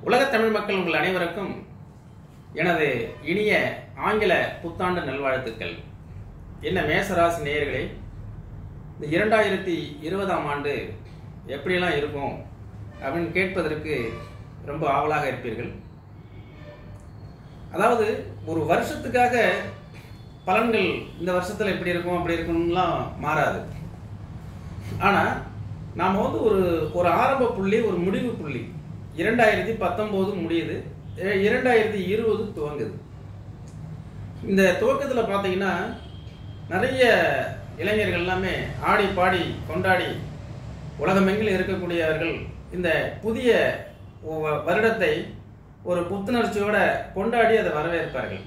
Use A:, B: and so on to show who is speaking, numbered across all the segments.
A: உலகத் தமிழ் மக்கள் உங்கள் அனைவருக்கும் எனது இனிய ஆங்கில புத்தாண்டு நல்வாழ்த்துக்கள் என்ன மேசராசி நேயர்களே இந்த இரண்டாயிரத்தி இருபதாம் ஆண்டு எப்படியெல்லாம் இருக்கும் அப்படின்னு கேட்பதற்கு ரொம்ப ஆவலாக இருப்பீர்கள் அதாவது ஒரு வருஷத்துக்காக பலன்கள் இந்த வருஷத்தில் இப்படி இருக்கும் அப்படி இருக்கும்லாம் மாறாது ஆனால் நாம் வந்து ஒரு ஒரு ஆரம்ப புள்ளி ஒரு முடிவு புள்ளி இரண்டாயிரத்தி பத்தொம்போது முடியுது இ- இரண்டாயிரத்தி இருபது துவங்குது இந்த துவக்கத்தில் பார்த்தீங்கன்னா நிறைய இளைஞர்கள் எல்லாமே ஆடி பாடி கொண்டாடி உலகமெங்கிலும் இருக்கக்கூடியவர்கள் இந்த புதிய ஒ- வருடத்தை ஒரு புத்துணர்ச்சியோட கொண்டாடி அதை வரவேற்பார்கள்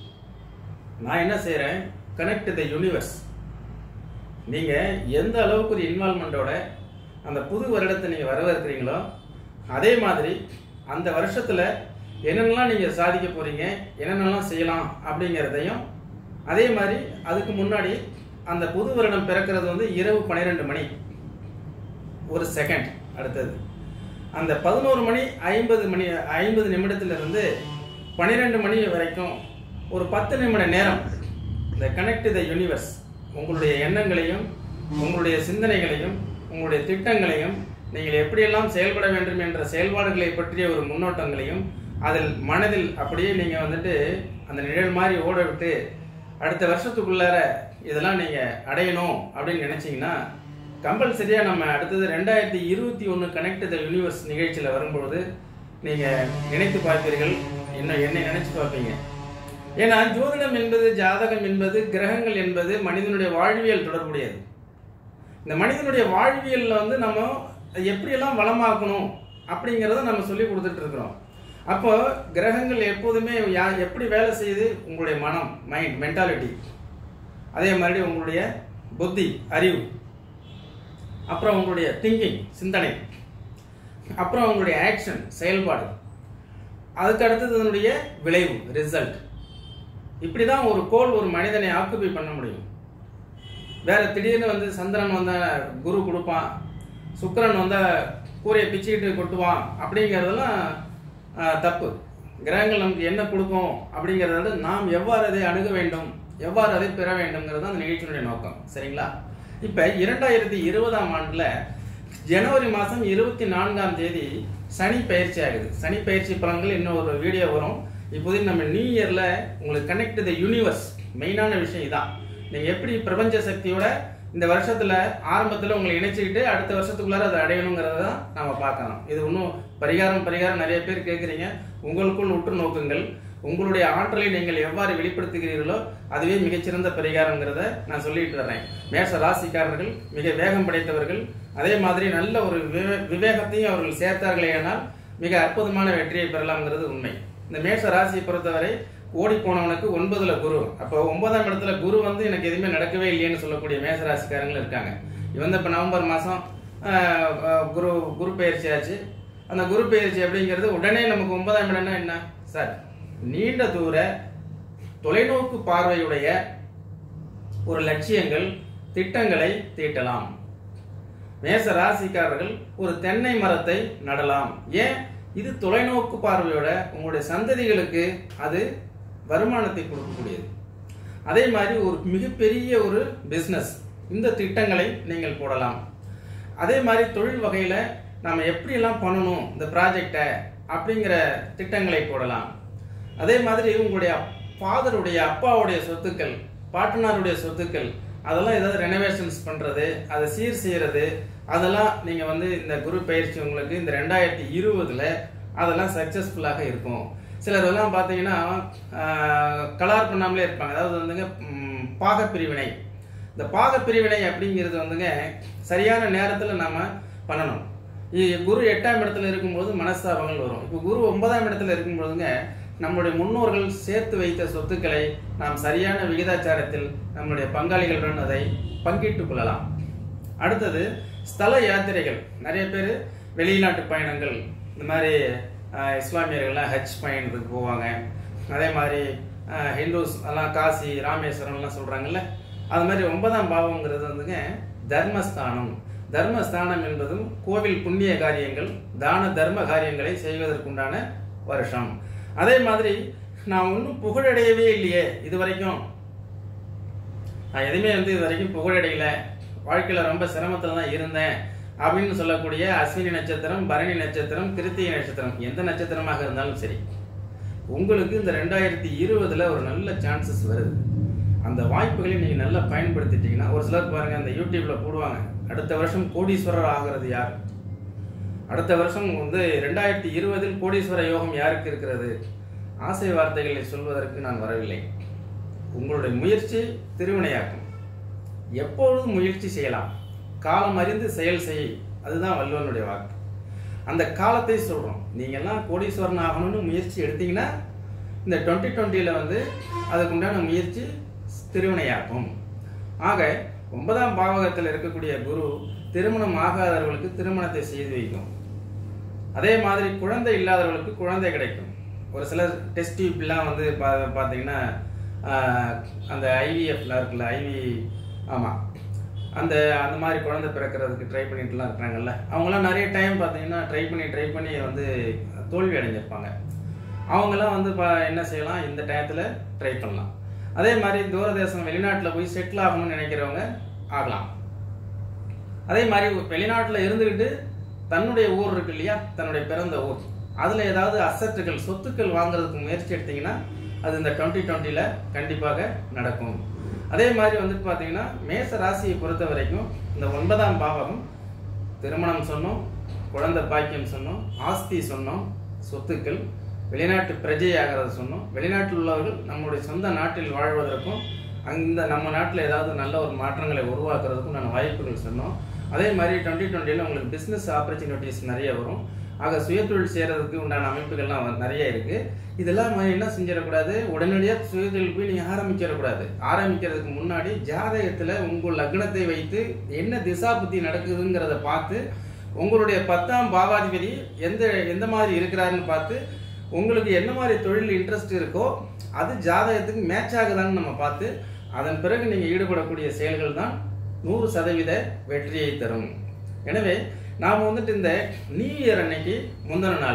A: நான் என்ன செய்கிறேன் கனெக்ட் த யூனிவர்ஸ் நீங்கள் எந்த அளவுக்கு ஒரு இன்வால்மெண்ட்டோட அந்த புது வருடத்தை நீங்கள் வரவேற்கிறீங்களோ அதே மாதிரி அந்த வருஷத்தில் என்னென்னலாம் நீங்கள் சாதிக்க போகிறீங்க என்னென்னலாம் செய்யலாம் அப்படிங்கிறதையும் அதே மாதிரி அதுக்கு முன்னாடி அந்த புது வருடம் பிறக்கிறது வந்து இரவு பன்னிரெண்டு மணி ஒரு செகண்ட் அடுத்தது அந்த பதினோரு மணி ஐம்பது மணி ஐம்பது நிமிடத்திலிருந்து பன்னிரெண்டு மணி வரைக்கும் ஒரு பத்து நிமிட நேரம் இந்த கனெக்ட் த யூனிவர்ஸ் உங்களுடைய எண்ணங்களையும் உங்களுடைய சிந்தனைகளையும் உங்களுடைய திட்டங்களையும் நீங்கள் எப்படியெல்லாம் செயல்பட வேண்டும் என்ற செயல்பாடுகளை பற்றிய ஒரு முன்னோட்டங்களையும் அதில் மனதில் அப்படியே நீங்கள் வந்துட்டு அந்த நிழல் மாதிரி ஓட விட்டு அடுத்த வருஷத்துக்குள்ளார இதெல்லாம் நீங்கள் அடையணும் அப்படின்னு நினச்சிங்கன்னா கம்பல்சரியாக நம்ம அடுத்தது ரெண்டாயிரத்தி இருபத்தி ஒன்று கனெக்ட் த யூனிவர்ஸ் நிகழ்ச்சியில் வரும்பொழுது நீங்கள் நினைத்து பார்ப்பீர்கள் என்ன என்னை நினைச்சு பார்ப்பீங்க ஏன்னா ஜோதிடம் என்பது ஜாதகம் என்பது கிரகங்கள் என்பது மனிதனுடைய வாழ்வியல் தொடர்புடையது இந்த மனிதனுடைய வாழ்வியல்ல வந்து நம்ம எப்படியெல்லாம் வளமாக்கணும் அப்படிங்கிறத நம்ம சொல்லி கொடுத்துட்டு இருக்கிறோம் அப்போ கிரகங்கள் எப்போதுமே யா எப்படி வேலை செய்யுது உங்களுடைய மனம் மைண்ட் மென்டாலிட்டி அதே மாதிரி உங்களுடைய புத்தி அறிவு அப்புறம் உங்களுடைய திங்கிங் சிந்தனை அப்புறம் உங்களுடைய ஆக்ஷன் செயல்பாடு அதுக்கு அடுத்தது அதனுடைய விளைவு ரிசல்ட் இப்படி தான் ஒரு கோல் ஒரு மனிதனை ஆக்குபை பண்ண முடியும் வேற திடீர்னு வந்து சந்திரன் வந்தா குரு கொடுப்பான் சுக்கிரன் வந்தா கூரையை பிச்சுக்கிட்டு கொட்டுவான் அப்படிங்கிறதெல்லாம் ஆஹ், தப்பு கிரகங்கள் நமக்கு என்ன கொடுக்கும் அப்படிங்கிறத விட நாம் எவ்வாறு அதை அணுக வேண்டும் எவ்வாறு அதை பெற வேண்டும்ங்கிறது தான் அந்த நிகழ்ச்சியினுடைய நோக்கம் சரிங்களா இப்போ இரண்டாயிரத்தி இருபதாம் ஆண்டில் ஜனவரி மாதம் இருபத்தி நான்காம் தேதி சனி பயிற்சி ஆகுது சனி பயிற்சி பலன்கள் இன்னும் ஒரு வீடியோ வரும் இப்போதைக்கு நம்ம நியூ இயரில் உங்களுக்கு கனெக்ட் த யூனிவர்ஸ் மெயினான விஷயம் இதான் நீங்கள் எப்படி பிரபஞ்ச சக்தியோட இந்த வருஷத்துல ஆரம்பத்துல உங்களை இணைச்சிக்கிட்டு அடுத்த வருஷத்துக்குள்ளார அதை அடையணுங்கிறத தான் நாம பார்க்கணும் இது இன்னும் பரிகாரம் பரிகாரம் நிறைய பேர் கேட்குறீங்க உங்களுக்குள் உற்று நோக்குங்கள் உங்களுடைய ஆற்றலை நீங்கள் எவ்வாறு வெளிப்படுத்துகிறீர்களோ அதுவே மிகச்சிறந்த பரிகாரங்கிறத நான் சொல்லிட்டு வர்றேன் மேஷ ராசிக்காரர்கள் மிக வேகம் படைத்தவர்கள் அதே மாதிரி நல்ல ஒரு விவே- விவேகத்தையும் அவர்கள் சேர்த்தார்களே ஆனால் மிக அற்புதமான வெற்றியை பெறலாம்ங்கிறது உண்மை இந்த மேஷ ராசியை பொறுத்தவரை ஓடி போனவனுக்கு ஒன்பதுல குரு அப்போ ஒன்பதாம் இடத்துல குரு வந்து எனக்கு எதுவுமே நடக்கவே இல்லையேன்னு சொல்லக்கூடிய மேசராசிக்காரங்களும் இருக்காங்க இவன் இப்போ நவம்பர் மாதம் குரு குரு பயிற்சி ஆச்சு அந்த குரு பயிற்சி அப்படிங்கிறது உடனே நமக்கு ஒன்பதாம் இடம்னா என்ன சார் நீண்ட தூர தொலைநோக்கு பார்வையுடைய ஒரு லட்சியங்கள் திட்டங்களை தீட்டலாம் மேச ராசிக்காரர்கள் ஒரு தென்னை மரத்தை நடலாம் ஏன் இது தொலைநோக்கு பார்வையோட உங்களுடைய சந்ததிகளுக்கு அது வருமானத்தை கொடுக்கக்கூடியது அதே மாதிரி ஒரு மிகப்பெரிய ஒரு பிஸ்னஸ் இந்த திட்டங்களை நீங்கள் போடலாம் அதே மாதிரி தொழில் வகையில் நாம் எப்படியெல்லாம் பண்ணணும் இந்த ப்ராஜெக்டை அப்படிங்கிற திட்டங்களை போடலாம் அதே மாதிரி உங்களுடைய ஃபாதருடைய அப்பாவுடைய சொத்துக்கள் பாட்டனாருடைய சொத்துக்கள் அதெல்லாம் ஏதாவது ரெனோவேஷன்ஸ் பண்ணுறது அதை சீர் செய்கிறது அதெல்லாம் நீங்கள் வந்து இந்த குரு பயிற்சி உங்களுக்கு இந்த ரெண்டாயிரத்தி இருபதில் அதெல்லாம் சக்ஸஸ்ஃபுல்லாக இருக்கும் சிலர் எல்லாம் பார்த்தீங்கன்னா ஆஹ், கலார் பண்ணாமலே இருப்பாங்க அதாவது வந்துங்க ம், பாகப் பிரிவினை இந்த பாகப் பிரிவினை அப்படிங்கிறது வந்துங்க சரியான நேரத்தில் நாம பண்ணணும் இ- குரு எட்டாம் இடத்துல இருக்கும்போது மனஸ்தாபங்கள் வரும் இப்போ குரு ஒன்பதாம் இடத்துல இருக்கும்போதுங்க நம்முடைய முன்னோர்கள் சேர்த்து வைத்த சொத்துக்களை நாம் சரியான விகிதாச்சாரத்தில் நம்முடைய பங்காளிகளுடன் அதை பங்கிட்டுக் கொள்ளலாம் அடுத்தது ஸ்தல யாத்திரைகள் நிறைய பேர் வெளிநாட்டு பயணங்கள் இந்த மாதிரி ஆஹ், இஸ்லாமியர்கள்லாம் ஹஜ் பயணத்துக்கு போவாங்க அதே மாதிரி ஆஹ், ஹிந்துஸ் எல்லாம் காசி ராமேஸ்வரம்லாம் சொல்கிறாங்கல்ல அது மாதிரி ஒன்பதாம் பாவம்ங்கிறது வந்துங்க தர்மஸ்தானம் தர்மஸ்தானம் என்பதும் கோவில் புண்ணிய காரியங்கள் தான தர்ம காரியங்களை செய்வதற்குண்டான வருஷம் அதே மாதிரி நான் ஒன்றும் புகழடையவே இல்லையே இது வரைக்கும் நான் எதுவுமே வந்து இது வரைக்கும் புகழடையல வாழ்க்கையில் ரொம்ப சிரமத்தில் தான் இருந்தேன் அப்படின்னு சொல்லக்கூடிய அஸ்வினி நட்சத்திரம் பரணி நட்சத்திரம் கிருத்திகை நட்சத்திரம் எந்த நட்சத்திரமாக இருந்தாலும் சரி உங்களுக்கு இந்த ரெண்டாயிரத்தி இருபதுல ஒரு நல்ல சான்சஸ் வருது அந்த வாய்ப்புகளை நீங்கள் நல்லா பயன்படுத்திட்டீங்கன்னா ஒரு சிலர் பாருங்க அந்த யூடியூப்ல போடுவாங்க அடுத்த வருஷம் கோடீஸ்வரர் ஆகிறது யார் அடுத்த வருஷம் வந்து ரெண்டாயிரத்தி இருபதில் கோடீஸ்வர யோகம் யாருக்கு இருக்கிறது ஆசை வார்த்தைகளை சொல்வதற்கு நான் வரவில்லை உங்களுடைய முயற்சி திருவினையாக்கும் எப்பொழுதும் முயற்சி செய்யலாம் காலம் அறிந்து செயல் செய் அதுதான் வள்ளுவனுடைய வாக்கு அந்த காலத்தை சொல்றோம் நீங்கெல்லாம் கோடீஸ்வரன் ஆகணும்னு முயற்சி எடுத்தீங்கன்னா இந்த டுவெண்ட்டி டுவெண்ட்டியில் வந்து அதுக்கு உண்டான முயற்சி திருவினையாக்கும் ஆக ஒன்பதாம் பாவகத்தில் இருக்கக்கூடிய குரு திருமணம் ஆகாதவர்களுக்கு திருமணத்தை செய்து வைக்கும் அதே மாதிரி குழந்தை இல்லாதவர்களுக்கு குழந்தை கிடைக்கும் ஒரு சிலர் டெஸ்ட் டியூப்லாம் வந்து பா பார்த்தீங்கன்னா ஆஹ், அந்த ஐவிஎஃப்ல இருக்குல்ல ஐவி ஆமாம் அந்த அந்த மாதிரி குழந்தை பிறக்கிறதுக்கு ட்ரை பண்ணிட்டுலாம் இருக்கிறாங்கல்ல அவங்களாம் நிறைய டைம் பார்த்தீங்கன்னா ட்ரை பண்ணி ட்ரை பண்ணி வந்து தோல்வி அடைஞ்சிருப்பாங்க அவங்கெல்லாம் வந்து பா என்ன செய்யலாம் இந்த டயத்தில் ட்ரை பண்ணலாம் அதே மாதிரி தூரதேசம் வெளிநாட்டில் போய் செட்டில் ஆகணும்னு நினைக்கிறவங்க ஆகலாம் அதே மாதிரி வெளிநாட்டில் இருந்துக்கிட்டு தன்னுடைய ஊர் இருக்கு இல்லையா தன்னுடைய பிறந்த ஊர் அதில் ஏதாவது அசட்டுகள் சொத்துக்கள் வாங்குறதுக்கு முயற்சி எடுத்தீங்கன்னா அது இந்த டுவெண்ட்டி டுவெண்ட்டியில் கண்டிப்பாக நடக்கும் அதே மாதிரி வந்துட்டு பார்த்தீங்கன்னா மேச ராசியை பொறுத்த வரைக்கும் இந்த ஒன்பதாம் பாவகம் திருமணம் சொன்னோம் குழந்தை பாக்கியம் சொன்னோம் ஆஸ்தி சொன்னோம் சொத்துக்கள் வெளிநாட்டு பிரஜை ஆகிறது சொன்னோம் வெளிநாட்டில் உள்ளவர்கள் நம்முடைய சொந்த நாட்டில் வாழ்வதற்கும் அந்த நம்ம நாட்டில் ஏதாவது நல்ல ஒரு மாற்றங்களை உருவாக்குறதுக்கும் நான் வாய்ப்புகள் சொன்னோம் அதே மாதிரி டுவெண்ட்டி டுவெண்ட்டியில் உங்களுக்கு பிஸ்னஸ் ஆப்பர்ச்சுனிட்டிஸ் நிறைய வரும் ஆக சுயதொழில் செய்கிறதுக்கு உண்டான அமைப்புகள்லாம் வந்து நிறைய இருக்கு இதெல்லாம் நம்ம என்ன செஞ்சிடக்கூடாது உடனடியாக சுயதொழில் போய் நீங்கள் ஆரம்பிச்சிடக்கூடாது ஆரம்பிக்கிறதுக்கு முன்னாடி ஜாதகத்தில் உங்கள் லக்னத்தை வைத்து என்ன திசா புத்தி நடக்குதுங்கிறத பார்த்து உங்களுடைய பத்தாம் பாவாதிபதி எந்த எந்த மாதிரி இருக்கிறாருன்னு பார்த்து உங்களுக்கு என்ன மாதிரி தொழில் இன்ட்ரெஸ்ட் இருக்கோ அது ஜாதகத்துக்கு மேட்ச் ஆகுதான்னு நம்ம பார்த்து அதன் பிறகு நீங்கள் ஈடுபடக்கூடிய செயல்கள் தான் நூறு சதவீத வெற்றியை தரும் எனவே நாம் வந்துட்டு இந்த நியூ இயர் அன்னைக்கு முந்தின நாள்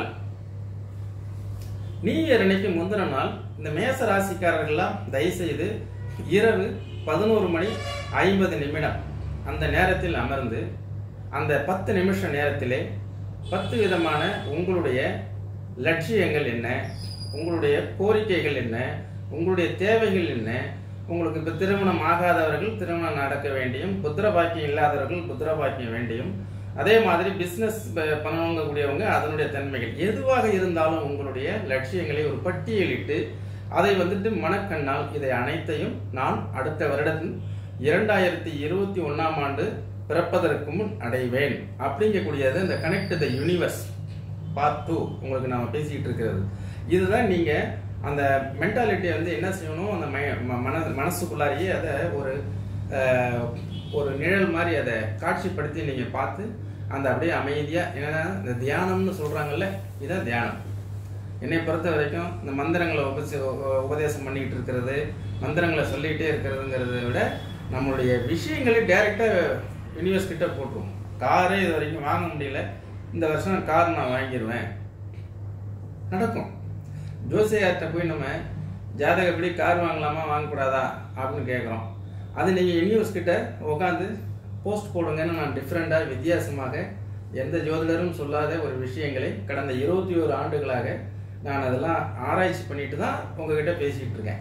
A: நியூ இயர் அன்னைக்கு முந்தின நாள் இந்த மேச ராசிக்காரர்கள்லாம் தயவுசெய்து இரவு பதினோரு மணி ஐம்பது நிமிடம் அந்த நேரத்தில் அமர்ந்து அந்த பத்து நிமிஷ நேரத்திலே பத்து விதமான உங்களுடைய லட்சியங்கள் என்ன உங்களுடைய கோரிக்கைகள் என்ன உங்களுடைய தேவைகள் என்ன உங்களுக்கு இப்போ திருமணம் ஆகாதவர்கள் திருமணம் நடக்க வேண்டியும் புத்திர பாக்கியம் இல்லாதவர்கள் புத்திர பாக்கியம் வேண்டியும் அதே மாதிரி பிஸ்னஸ் பண்ணவங்கக்கூடியவங்க அதனுடைய தன்மைகள் எதுவாக இருந்தாலும் உங்களுடைய லட்சியங்களை ஒரு பட்டியலிட்டு அதை வந்துட்டு மனக்கண்ணால் இதை அனைத்தையும் நான் அடுத்த வருடத்தின் இரண்டாயிரத்தி இருபத்தி ஒன்றாம் ஆண்டு பிறப்பதற்கு முன் அடைவேன் அப்படிங்கக்கூடியது இந்த connect the universe part two உங்களுக்கு நாம பேசிக்கிட்டு இருக்கிறது இதுதான் நீங்க அந்த மென்டாலிட்டியை வந்து என்ன செய்யணும் அந்த மய- ம- மன மனசுக்குள்ளாரியே அதை ஒரு அஹ், ஒரு நிழல் மாதிரி அதை காட்சிப்படுத்தி நீங்க பார்த்து அந்த அப்படியே அமைதியா ஏன்னா இந்த தியானம்னு சொல்றாங்கல்ல இதுதான் தியானம் என்னை பொறுத்த வரைக்கும் இந்த மந்திரங்களை உபசி உ- உபதேசம் பண்ணிக்கிட்டு இருக்கிறது மந்திரங்களை சொல்லிக்கிட்டே இருக்கிறதுங்கிறத விட நம்மளுடைய விஷயங்களை டைரெக்டாக யூனிவர்ஸ் கிட்ட போட்டுருவோம் காரே இது வரைக்கும் வாங்க முடியல இந்த வருஷம் கார் நான் வாங்கிடுவேன் நடக்கும் ஜோசியார்கிட்ட போய் நம்ம ஜாதகப்படி கார் வாங்கலாமா வாங்கக்கூடாதா அப்படின்னு கேட்குறோம் அது நீங்கள் யூனிவர்ஸ் கிட்ட உட்காந்து போஸ்ட் போடுங்கன்னு நான் டிஃப்ரெண்ட்டாக வித்தியாசமாக எந்த ஜோதிடரும் சொல்லாத ஒரு விஷயங்களை கடந்த இருபத்தி ஒரு ஆண்டுகளாக நான் அதெல்லாம் ஆராய்ச்சி பண்ணிட்டு தான் உங்ககிட்ட பேசிக்கிட்டு இருக்கேன்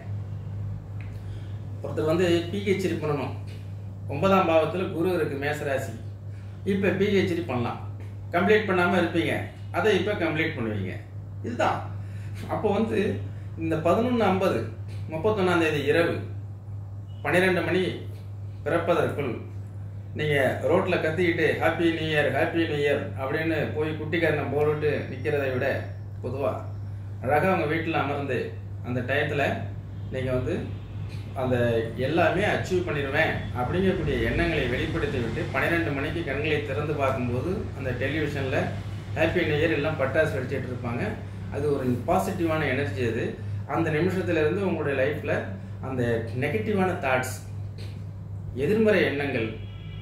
A: ஒருத்தர் வந்து பிஹெச்டி பண்ணணும் ஒன்பதாம் பாவத்தில் குரு இருக்கு மேசராசி இப்போ பிஹெச்டி பண்ணலாம் கம்ப்ளீட் பண்ணாமல் இருப்பீங்க அதை இப்போ கம்ப்ளீட் பண்ணுவீங்க இதுதான் அப்போ வந்து இந்த பதினொன்று ஐம்பது முப்பத்தொன்னாம் தேதி இரவு பன்னிரெண்டு மணி பிறப்பதற்குள் நீங்கள் ரோட்டில் கத்திக்கிட்டு happy new year happy new year அப்படின்னு போய் குட்டிக்காரனை போட்டுட்டு நிற்கிறதை விட பொதுவாக அழகாக உங்கள் வீட்டில் அமர்ந்து அந்த டயத்தில் நீங்கள் வந்து அந்த எல்லாமே அச்சீவ் பண்ணிடுவேன் அப்படிங்கக்கூடிய எண்ணங்களை வெளிப்படுத்தி விட்டு பன்னிரெண்டு மணிக்கு கண்களை திறந்து பார்க்கும்போது அந்த டெலிவிஷனில் ஹாப்பி நியூ இயர் எல்லாம் பட்டாசு வெடிச்சிட்டு இருப்பாங்க அது ஒரு பாசிட்டிவான எனர்ஜி அது அந்த நிமிஷத்துல இருந்து உங்களுடைய லைஃப்பில் அந்த நெகட்டிவான தாட்ஸ் எதிர்மறை எண்ணங்கள்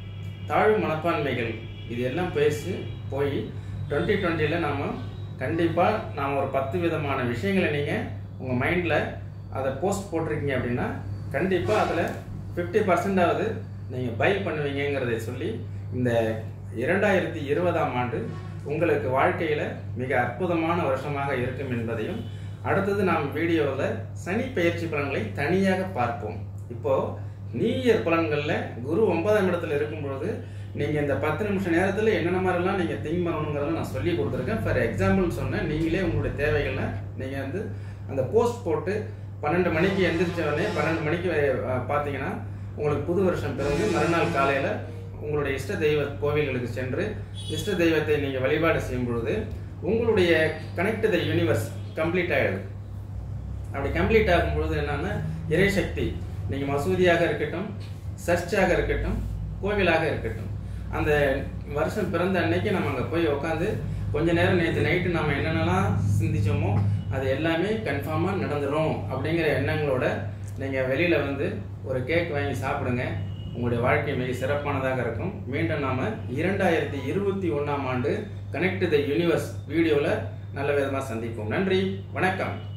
A: தாழ்வு மனப்பான்மைகள் இது எல்லாம் பேசி போய் டுவெண்ட்டி டுவெண்ட்டியில் நாம் கண்டிப்பாக நாம் ஒரு பத்து விதமான விஷயங்களை நீங்கள் உங்கள் மைண்டில் அதை போஸ்ட் போட்டிருக்கீங்க அப்படின்னா கண்டிப்பாக அதில் ஃபிஃப்டி பர்சன்டாவது நீங்கள் பை பண்ணுவீங்கங்கிறதை சொல்லி இந்த இரண்டாயிரத்தி இருபதாம் ஆண்டு உங்களுக்கு வாழ்க்கையில் மிக அற்புதமான வருஷமாக இருக்கும் என்பதையும் அடுத்தது நாம் வீடியோவில் சனி பயிற்சி பலன்களை தனியாக பார்ப்போம் இப்போ நியூ இயர் பலன்களில் குரு ஒன்பதாம் இடத்துல இருக்கும் பொழுது நீங்கள் இந்த பத்து நிமிஷம் நேரத்தில் என்னென்ன மாதிரிலாம் நீங்கள் திங்க் பண்ணணுங்கிறத நான் சொல்லி கொடுத்துருக்கேன் ஃபார் எக்ஸாம்பிள் சொன்னேன் நீங்களே உங்களுடைய தேவைகளை நீங்கள் வந்து அந்த போஸ்ட் போட்டு பன்னெண்டு மணிக்கு எந்திரிச்ச உடனே பன்னெண்டு மணிக்கு அஹ், பார்த்தீங்கன்னா உங்களுக்கு புது வருஷம் பிறந்து மறுநாள் காலையில் உங்களுடைய இஷ்ட தெய்வ கோவில்களுக்கு சென்று இஷ்ட தெய்வத்தை நீங்கள் வழிபாடு செய்யும் பொழுது உங்களுடைய கனெக்ட் த யூனிவர்ஸ் கம்ப்ளீட் ஆகிடுது அப்படி கம்ப்ளீட் ஆகும்பொழுது என்னன்னா இறைசக்தி நீங்கள் மசூதியாக இருக்கட்டும் சர்ச்சாக இருக்கட்டும் கோவிலாக இருக்கட்டும் அந்த வருஷம் பிறந்த அன்னைக்கு நம்ம அங்கே போய் உட்காந்து கொஞ்ச நேரம் நேற்று நைட்டு நம்ம என்னென்னலாம் சிந்திச்சோமோ அது எல்லாமே கன்ஃபார்மாக நடந்துரும் அப்படிங்கிற எண்ணங்களோட நீங்கள் வெளியில் வந்து ஒரு கேக் வாங்கி சாப்பிடுங்க உங்களுடைய வாழ்க்கை மிக சிறப்பானதாக இருக்கும் மீண்டும் நாம இரண்டாயிரத்தி இருபத்தி ஒன்றாம் ஆண்டு கனெக்ட் த யூனிவர்ஸ் வீடியோவில் நல்ல விதமாக சந்திப்போம் நன்றி வணக்கம்